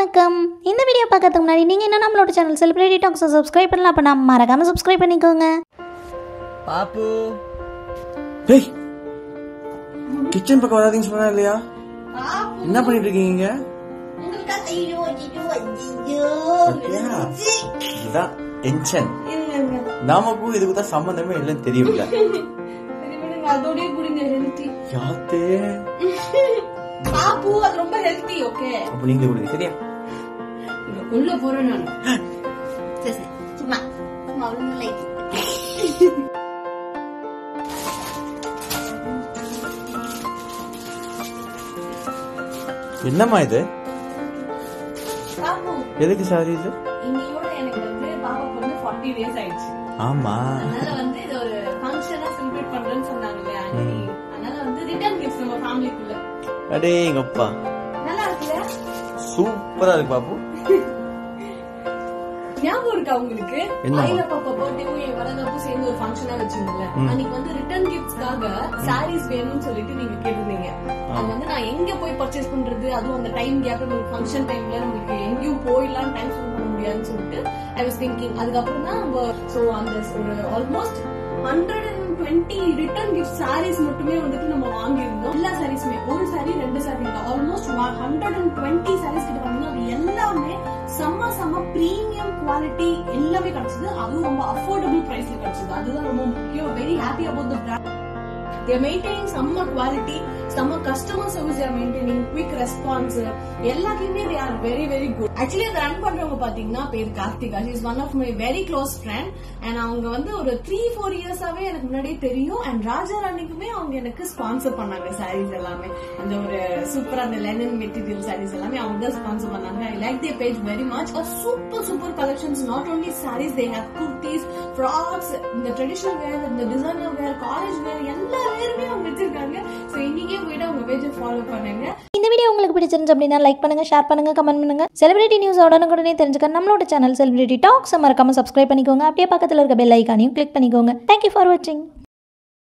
வணக்கம் இந்த வீடியோ பார்க்கறதுக்கு முன்னாடி நீங்கள் இன்னும் நம்மளோட சேனல் செலிபிரிட்டி டாக்ஸை சப்ஸ்கிரைப் பண்ணலாம் அப்போ நம்ம மறக்காமல் சப்ஸ்கிரைப் பண்ணிக்கோங்க பாப்பு டேய் கிச்சன் பக்கம் வராதீங்கன்னு சொன்னா இல்லையா என்ன பண்ணிட்டு இருக்கீங்க பாத்தியா? இதுதான் டென்ஷன் நமக்கும் இதுக்கு தான் சம்பந்தமே இல்லைன்னு தெரியல அதோடய குடிங்க ஹெல்த்தி யாத்தே பாப்பு அது ரொம்ப ஹெல்த்தி ஓகே அப்ப நீங்க கொடுங்க சரியா இங்க கொல்ல போறேன் நான் சரி சரி சும்மா சும்மா ஒன்றும் இல்லை என்னம்மா இது பாப்பு எதுக்கு சாரி இது இன்னையோட எனக்கு வந்து பாப்பாக்கு வந்து ஃபார்ட்டி டேஸ் ஆயிடுச்சு ஆமா அதனால வந்து இது ஒரு ஃபங்க்ஷனா செலிப்ரேட் பண்றேன்னு சொன்னாங்க இல்லையா அன்னைக்கு. அதனால வந்து ரிட்டர்ன் கிஃப்ட் நம்ம ஃபேமிலிக்குள்ள அடே எங்க அப்பா நல்லா இருக்குல்ல சூப்பரா இருக்கு பாப்பு ஞாபகம் இருக்கா உங்களுக்கு என்னம்மா? ஐல பாப்பா பர்த்டேவும் என் வரதப்பும் சேர்ந்து ஒரு ஃபங்க்ஷனா வச்சிருந்தோம்ல அன்னைக்கு வந்து ரிட்டர்ன் கிஃப்ட்ஸ்க்காக சாரீஸ் வேணும்னு சொல்லிட்டு நீங்க கேட்டிருந்தீங்க அது வந்து நான் எங்க போய் பர்ச்சேஸ் பண்றது அதுவும் அந்த டைம் கேப் உங்களுக்கு ஃபங்க்ஷன் டைம்ல நமக்கு எங்கேயும் போயிடலாம் டைம் ஸ்பெண்ட் பண்ண முடியாதுன்னு சொல்லிட்டு ஐ வாஸ் திங்கிங் அதுக்கப்புறம் தான் நம்ம சோ அந்த ஒரு almost hundred and twenty return gift saris மட்டுமே வந்துட்டு நம்ம வாங்கியிருந்தோம் எல்லா சாரீஸுமே ஒரு சாரி ரெண்டு sari almost hundred and twenty saris கிட்ட பாத்தீங்கன்னா அது எல்லாமே செம்ம செம்ம பிரீமியம் குவாலிட்டி எல்லாமே கிடைச்சது அதுவும் ரொம்ப அஃபோர்டபுள் பிரைஸ்ல கிடைச்சது அதுதான் ரொம்ப முக்கியம் very happy about the brand they're maintaining செம்ம குவாலிட்டி செம்ம customer service are maintaining quick response எல்லாத்தையுமே they are very very good actually அதை ரன் பண்றவங்க பாத்தீங்கன்னா பேர் Karthika is one of my very close friend and அவங்க வந்து ஒரு த்ரீ ஃபோர் இயர்ஸாவே எனக்கு முன்னாடியே தெரியும் அண்ட் ராஜா ராணிக்குமே அவங்க எனக்கு ஸ்பான்சர் பண்ணாங்க சாரீஸ் எல்லாமே அந்த ஒரு சூப்பர் அந்த லெனன் மெட்டீரியல் சாரீஸ் எல்லாமே அவங்க தான் ஸ்பான்சர் பண்ணாங்க I like the page very much super super collections not only saris they have kurtis frocks இந்த ட்ரெடிஷனல் வேர் இந்த டிசைனர் வேர் காலேஜ் வேர் எல்லா வேருமே அவங்க வச்சிருக்காங்க சோ இன்னைக்கே போயிட்டு அவங்க பேஜை ஃபாலோ பண்ணுங்க இந்த வீடியோ உங்களுக்கு பிடிச்சிருந்துச்சு அப்படின்னா லைக் பண்ணுங்க ஷேர் பண்ணுங்க கமெண்ட் பண்ணுங்க செலிபிரிட்டி நியூஸ் உடனுக்குடனே தெரிஞ்சுக்க நம்மளோட சேனல் செலிபிரிட்டி டாக்ஸ் மறக்காம சப்ஸ்கிரைப் பண்ணிக்கோங்க அப்படியே பக்கத்தில் இருக்க பெல் ஐக்கானையும் கிளிக் பண்ணிக்கோங்க தேங்க்யூ ஃபார் வாட்சிங்